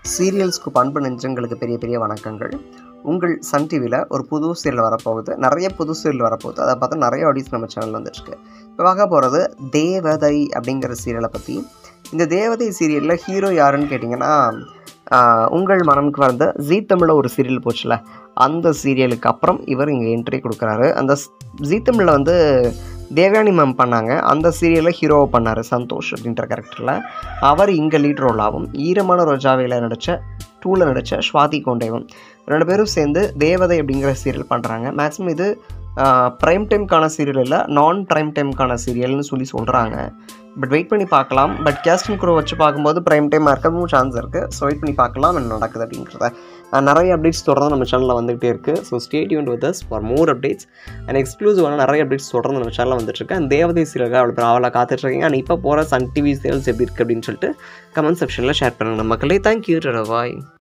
சீரியல்ஸ்க்கு பண்பு நெஞ்சங்களுக்கு பெரிய பெரிய வணக்கங்கள் உங்கள் சன் டிவியில் ஒரு புது சீரியல் வரப்போகுது நிறைய புது சீரியல் வரப்போகுது அதை பார்த்தா நிறைய ஆடியன்ஸ் நம்ம சேனல் வந்துட்டுருக்கு இப்போ பார்க்க போகிறது தேவதை அப்படிங்கிற சீரியலை பற்றி இந்த தேவதை சீரியலில் ஹீரோ யாருன்னு கேட்டிங்கன்னா ஆஹ், உங்கள் மனமுக்கு வந்த ஜீ தமிழில் ஒரு சீரியல் போச்சுல அந்த சீரியலுக்கு அப்புறம் இவர் இங்கே என்ட்ரி கொடுக்குறாரு அந்த ஸ்- ஜீ தமிழில் வந்து தேவயானி மேம் பண்ணாங்க அந்த சீரியலில் ஹீரோவை பண்ணார் சந்தோஷ் அப்படின்ற கேரக்டரில் அவர் இங்கே லீட் ரோலாகவும் ஈரமான ரோஜாவையில் நடித்த டூவில் நடித்த ஸ்வாதி கோண்டேவும் ரெண்டு பேரும் சேர்ந்து தேவதை அப்படிங்கிற சீரியல் பண்ணுறாங்க மேக்ஸிமம் இது ப்ரைம் டைம்க்கான சீரியல் இல்லை நான் ப்ரைம் டைம்க்கான சீரியல்னு சொல்லி சொல்கிறாங்க பட் வெயிட் பண்ணி பார்க்கலாம் பட் கேஸ்டிங் குரோ வச்சு பார்க்கும்போது ப்ரைம் டைமாக இருக்கவும் சான்ஸ் இருக்குது ஸோ வெயிட் பண்ணி பார்க்கலாம் என்ன நடக்குது அப்படின்றத அஹ் நிறைய அப்டேட்ஸ் தொடர்ந்து நம்ம சேனலில் வந்துகிட்டே இருக்குது ஸோ ஸ்டேட் யூன் with us for more updates and எக்ஸ்க்ளூசிவான நிறைய அப்டேட்ஸ் தொடர்ந்து நம்ம சேனலில் வந்துட்டுருக்கு அண்ட் தேவதை சீரியலுக்கு அவ்வளோ பேர் அவளை காத்துட்ருக்கீங்க அண்ட் இப்போ போகிற சன் டிவி சேல்ஸ் எப்படி இருக்குது அப்படின்னு சொல்லிட்டு கமெண்ட் செக்ஷனில் ஷேர் பண்ணுங்கள் மக்களே தேங்க்யூ பாய்